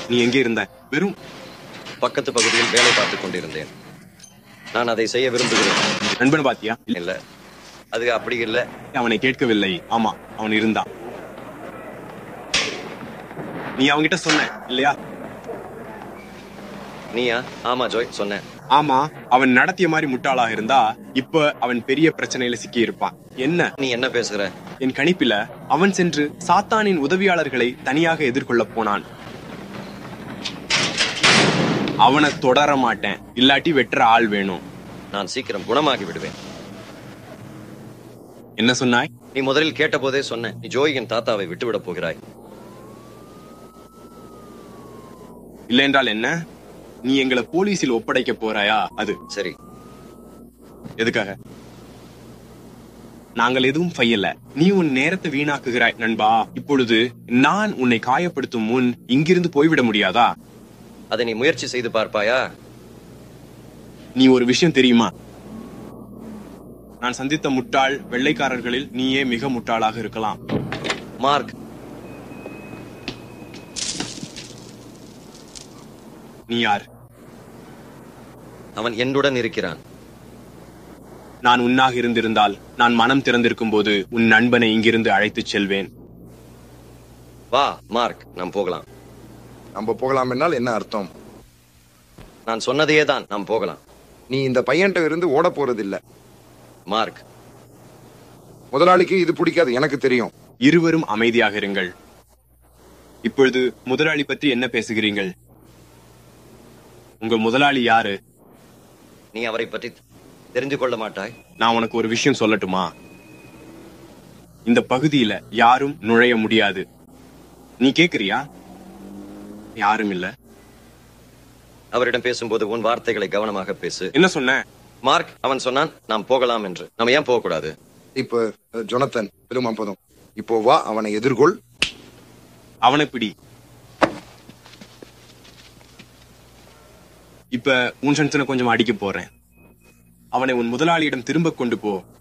நீ எங்கே இருந்த வெறும் பக்கத்து பகுதியில் வேலை பார்த்துக் கொண்டிருந்தேன் நான் அதை செய்ய விரும்புகிறேன் நண்பன் பாத்தியா இல்ல, இல்ல அது அப்படி இல்ல அவனை கேட்கவில்லை ஆமா அவன் இருந்தான் நீ அவன்கிட்ட சொன்ன இல்லையா நீயா ஆமா ஜோய் சொன்னேன் ஆமா அவன் நடத்திய மாதிரி முட்டாளாக இருந்தா இப்ப அவன் பெரிய பிரச்சனையில சிக்கி இருப்பான் என்ன நீ என்ன பேசுகிற என் கணிப்பில அவன் சென்று சாத்தானின் உதவியாளர்களை தனியாக எதிர்கொள்ள போனான் அவனை தொடர மாட்டேன் இல்லாட்டி வெட்டுற ஆள் வேணும் நான் சீக்கிரம் குணமாகி விடுவேன் என்ன சொன்னாய் நீ முதலில் கேட்டபோதே சொன்ன நீ ஜோயின் தாத்தாவை விட்டுவிடப் போகிறாய் இல்லை என்றால் என்ன நீ எங்களை போலீஸில் ஒப்படைக்க போறாயா அது சரி எதுக்காக நாங்கள் எதுவும் செய்யல நீ உன் நேரத்தை வீணாக்குகிறாய் நண்பா இப்பொழுது நான் உன்னை காயப்படுத்தும் முன் இங்கிருந்து போய்விட முடியாதா அதை நீ முயற்சி செய்து பார்ப்பாயா நீ ஒரு விஷயம் தெரியுமா நான் சந்தித்த முட்டாள் வெள்ளைக்காரர்களில் நீயே மிக முட்டாளாக இருக்கலாம் மார்க் நீ யார் அவன் என்னுடன் இருக்கிறான் நான் உன்னாக இருந்திருந்தால் நான் மனம் திறந்திருக்கும் போது உன் நண்பனை இங்கிருந்து அழைத்துச் செல்வேன் வா மார்க் நாம் போகலாம் நம்ம போகலாம் என்னால் என்ன அர்த்தம் நான் சொன்னதையே தான் நாம் போகலாம் நீ இந்த பையன்கிட்ட இருந்து ஓட போறது இல்ல மார்க் முதலாளிக்கு இது பிடிக்காது எனக்கு தெரியும் இருவரும் அமைதியாக இருங்கள் இப்பொழுது முதலாளி பற்றி என்ன பேசுகிறீர்கள் உங்க முதலாளி யாரு நீ அவரை பற்றி தெரிந்து கொள்ள மாட்டாய் நான் உனக்கு ஒரு விஷயம் சொல்லட்டுமா இந்த பகுதியில யாரும் நுழைய முடியாது நீ கேக்குறியா யாரும் இல்ல அவரிடம் பேசும்போது உன் வார்த்தைகளை கவனமாக பேசு என்ன சொன்ன மார்க் அவன் சொன்னான் நாம் போகலாம் என்று நம்ம ஏன் போக கூடாது இப்ப அஹ், ஜொனத்தன் பெருமாப்பதம் இப்போ வா அவனை எதிர்கொள் அவனை பிடி இப்ப உன் சன்சனை கொஞ்சம் அடிக்க போறேன் அவனை உன் முதலாளியிடம் திரும்ப கொண்டு போ